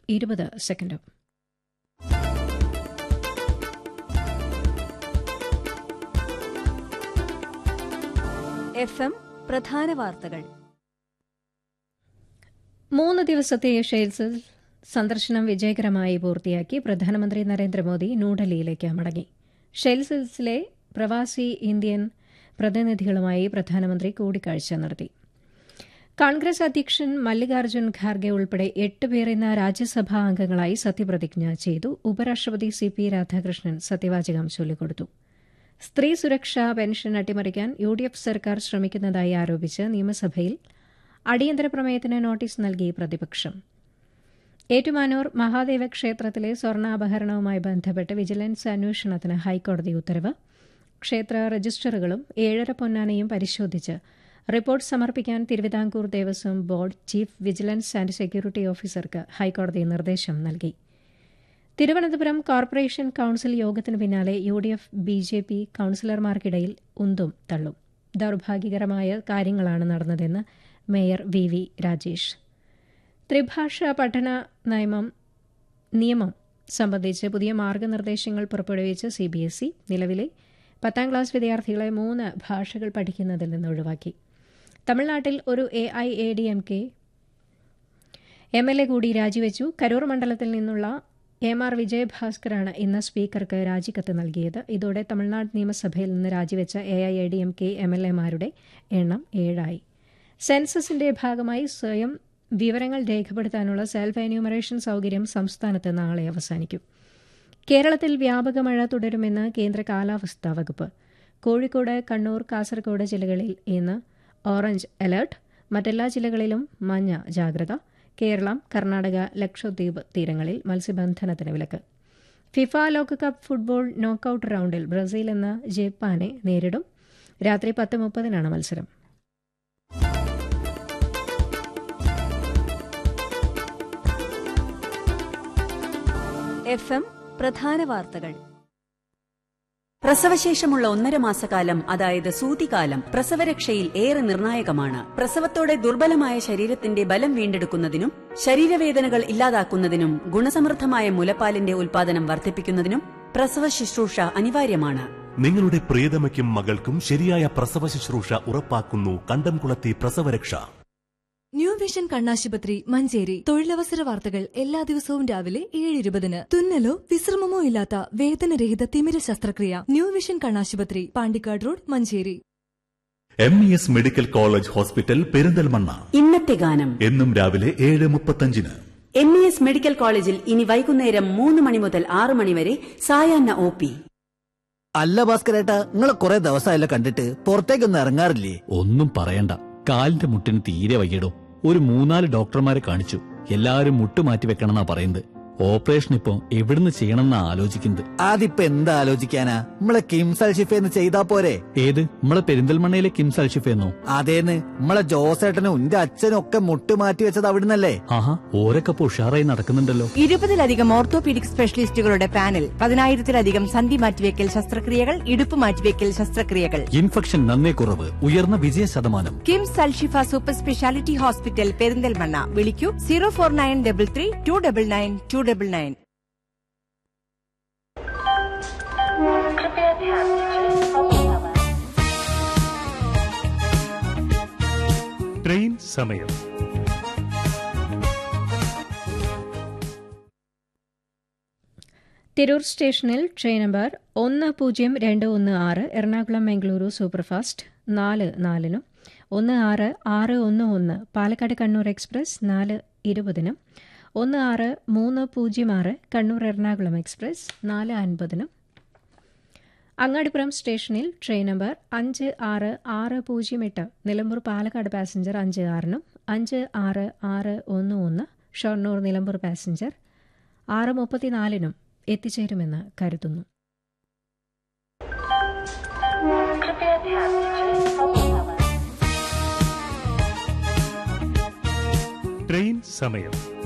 ഇരുപത് സെക്കൻഡും F M പ്രധാന വാർത്തകൾ മൂന്ന് ദിവസത്തെ ഷെയ്ൽസിൽ സന്ദർശനം വിജയകരമായി പൂർത്തിയാക്കി പ്രധാനമന്ത്രി നരേന്ദ്രമോദി ന്യൂഡൽഹിയിലേക്ക് മടങ്ങി ഷെയ്ൽസിലെ പ്രവാസി ഇന്ത്യൻ പ്രതിനിധികളുമായി പ്രധാനമന്ത്രി കൂടിക്കാഴ്ച നടത്തി കോൺഗ്രസ് അധ്യക്ഷൻ മല്ലികാർജ്ജുൻ ഖാർഗെ ഉൾപ്പെടെ എട്ട് പേർ ഇന്ന് രാജ്യസഭാ അംഗങ്ങളായി സത്യപ്രതിജ്ഞ ചെയ്തു ഉപരാഷ്ട്രപതി സി പി രാധാകൃഷ്ണൻ സത്യവാചകം ചൊല്ലിക്കൊടുത്തു സ്ത്രീ സുരക്ഷാ പെൻഷൻ അട്ടിമറിക്കാൻ യു ഡി എഫ് സർക്കാർ ശ്രമിക്കുന്നതായി ആരോപിച്ച് നിയമസഭയിൽ അടിയന്തര പ്രമേയത്തിന് നോട്ടീസ് നൽകി പ്രതിപക്ഷം ഏറ്റുമാനൂർ മഹാദേവ ക്ഷേത്രത്തിലെ സ്വർണ്ണാപഹരണവുമായി ബന്ധപ്പെട്ട് വിജിലൻസ് അന്വേഷണത്തിന് ഹൈക്കോടതി ഉത്തരവ് ക്ഷേത്ര രജിസ്റ്ററുകളും ഏഴര പൊന്നാനയും പരിശോധിച്ച് റിപ്പോർട്ട് സമർപ്പിക്കാൻ Thiruvithamkoor Devaswom board chief vigilance and security ഓഫീസർക്ക് ഹൈക്കോടതി നിർദ്ദേശം നൽകി തിരുവനന്തപുരം കോർപ്പറേഷൻ കൌൺസിൽ യോഗത്തിന് പിന്നാലെ U D F B J P കൌൺസിലർമാർക്കിടയിൽ ഉന്തും തള്ളും ദൌർഭാഗ്യകരമായ കാര്യങ്ങളാണ് നടന്നതെന്ന് മേയർ വി വി രാജേഷ് ത്രിഭാഷാ പഠന നിയമം നിയമം സംബന്ധിച്ച് പുതിയ മാർഗനിർദ്ദേശങ്ങൾ പുറപ്പെടുവിച്ച സി ബി എസ് ഇ നിലവിലെ പത്താം ക്ലാസ് വിദ്യാർത്ഥികളെ മൂന്ന് ഭാഷകൾ പഠിക്കുന്നതിൽ നിന്ന് ഒഴിവാക്കി തമിഴ്നാട്ടിൽ ഒരു A I A D M K M L A കൂടി രാജിവെച്ചു കരൂർ മണ്ഡലത്തിൽ നിന്നുള്ള എം ആർ വിജയഭാസ്കറാണ് ഇന്ന് സ്പീക്കർക്ക് രാജിക്കത്ത് നൽകിയത് ഇതോടെ തമിഴ്നാട് നിയമസഭയിൽ നിന്ന് രാജിവെച്ച A I A D M K M L എമാരുടെ എണ്ണം ഏഴായി സെൻസസിന്റെ ഭാഗമായി സ്വയം വിവരങ്ങൾ രേഖപ്പെടുത്താനുള്ള സെൽഫ് എന്യൂമറേഷൻ സൌകര്യം സംസ്ഥാനത്ത് നാളെ അവസാനിക്കും കേരളത്തിൽ വ്യാപക മഴ തുടരുമെന്ന് കേന്ദ്ര കാലാവസ്ഥാ വകുപ്പ് കോഴിക്കോട് കണ്ണൂർ കാസർഗോഡ് ജില്ലകളിൽ ഇന്ന് ഓറഞ്ച് അലർട്ട് മറ്റെല്ലാ ജില്ലകളിലും മഞ്ഞ ജാഗ്രത കേരളം കർണാടക ലക്ഷദ്വീപ് തീരങ്ങളിൽ മത്സ്യബന്ധനത്തിന് വിലക്ക് ഫിഫ ലോകകപ്പ് ഫുട്ബോൾ നോക്കൌട്ട് റൌണ്ടിൽ ബ്രസീൽ ഇന്ന് ജപ്പാനെ നേരിടും രാത്രി പത്ത് മുപ്പതിനാണ് മത്സരം എഫ് എം പ്രധാന വാർത്തകൾ പ്രസവശേഷമുള്ള ഒന്നര മാസക്കാലം അതായത് സൂതികാലം പ്രസവരക്ഷയിൽ ഏറെ നിർണായകമാണ് പ്രസവത്തോടെ ദുർബലമായ ശരീരത്തിന്റെ ബലം വീണ്ടെടുക്കുന്നതിനും ശരീരവേദനകൾ ഇല്ലാതാക്കുന്നതിനും ഗുണസമൃദ്ധമായ മുലപ്പാലിന്റെ ഉൽപാദനം വർദ്ധിപ്പിക്കുന്നതിനും പ്രസവ ശുശ്രൂഷ അനിവാര്യമാണ് നിങ്ങളുടെ പ്രിയതമയ്ക്കും മകൾക്കും ശരിയായ പ്രസവ ശുശ്രൂഷ ഉറപ്പാക്കുന്നു കണ്ടംകുളത്തി പ്രസവരക്ഷ ന്യൂ വിഷൻ കണ്ണാശുപത്രി മഞ്ചേരി തൊഴിലവസര വാർത്തകൾ എല്ലാ ദിവസവും രാവിലെ ഏഴ് ഇരുപതിന് തുന്നലോ വിശ്രമമോ ഇല്ലാത്ത വേദനരഹിത തിമിര ശസ്ത്രക്രിയ ന്യൂ വിഷൻ കണ്ണാശുപത്രി Pandikkad road Manjeri M E S medical college hospital Perinthalmanna ഇന്നത്തെ ഗാനം എന്നും രാവിലെ ഏഴ് മുപ്പത്തഞ്ചിന് എം ഇ എസ് മെഡിക്കൽ കോളേജിൽ ഇനി വൈകുന്നേരം മൂന്ന് മണി മുതൽ ആറ് മണി വരെ സായാഹ്ന ഒ പി അല്ല ഭാസ്കരേട്ടാ നിങ്ങളെ കുറെ ദിവസമായല്ലോ കണ്ടിട്ട് പുറത്തേക്കൊന്നും ഇറങ്ങാറില്ലേ ഒന്നും പറയണ്ട കാലിന്റെ മുട്ടിന് തീരെ വയ്യടോ ഒരു മൂന്നാല് ഡോക്ടർമാരെ കാണിച്ചു എല്ലാവരും മുട്ട് മാറ്റി വെക്കണമെന്നാ പറയുന്നത് ഓപ്പറേഷൻ ഇപ്പൊ എവിടുന്ന് ചെയ്യണമെന്നാ ആലോചിക്കുന്നത് അതിപ്പോ എന്താ ആലോചിക്കാനാ നമ്മളെ കിംസൽ ഷിഫേന്ന് ചെയ്താ പോരെ ഏത് നമ്മളെ പെരിന്തൽമണ്ണയിലെ കിംസ് അൽഷിഫെന്നോ അതേന്ന് നമ്മളെ ജോസേട്ടനും എന്റെ അച്ഛനും ഒക്കെ മുട്ട് മാറ്റി വെച്ചത് അവിടുന്നല്ലേ ആഹാ ഓരൊക്കെ ഇപ്പൊ ഉഷാറായി നടക്കുന്നുണ്ടല്ലോ ഇരുപതിലധികം ഓർത്തോപീഡിക് സ്പെഷ്യലിസ്റ്റുകളുടെ പാനൽ പതിനായിരത്തിലധികം സന്ധി മാറ്റിവെക്കൽ ശസ്ത്രക്രിയകൾ ഇടുപ്പ് മാറ്റിവെക്കൽ ശസ്ത്രക്രിയകൾ ഇൻഫെക്ഷൻ നന്നേ കുറവ് ഉയർന്ന വിജയ ശതമാനം KIMS Alshifa super speciality hospital Perinthalmanna വിളിക്കൂ zero four nine double three two double nine two double nine train സമയം തിരൂർ സ്റ്റേഷനിൽ ട്രെയിൻ നമ്പർ ഒന്ന് പൂജ്യം രണ്ട് ഒന്ന് ആറ് എറണാകുളം മംഗളൂരു സൂപ്പർഫാസ്റ്റ് നാല് നാലിനും ഒന്ന് ആറ് ആറ് ഒന്ന് ഒന്ന് പാലക്കാട് കണ്ണൂർ എക്സ്പ്രസ് നാല് ഇരുപതിനും ഒന്ന് ആറ് മൂന്ന് പൂജ്യം ആറ് കണ്ണൂർ എറണാകുളം എക്സ്പ്രസ് നാല് അൻപതിനും അങ്ങാടിപ്പുറം സ്റ്റേഷനിൽ ട്രെയിൻ നമ്പർ അഞ്ച് ആറ് ആറ് പൂജ്യം എട്ട് നിലമ്പൂർ പാലക്കാട് പാസഞ്ചർ അഞ്ച് ആറിനും അഞ്ച് ആറ് ആറ് ഒന്ന് ഒന്ന് ഷൊർണൂർ നിലമ്പൂർ പാസഞ്ചർ ആറ് മുപ്പത്തിനാലിനും എത്തിച്ചേരുമെന്ന് കരുതുന്നു ട്രെയിൻ സമയം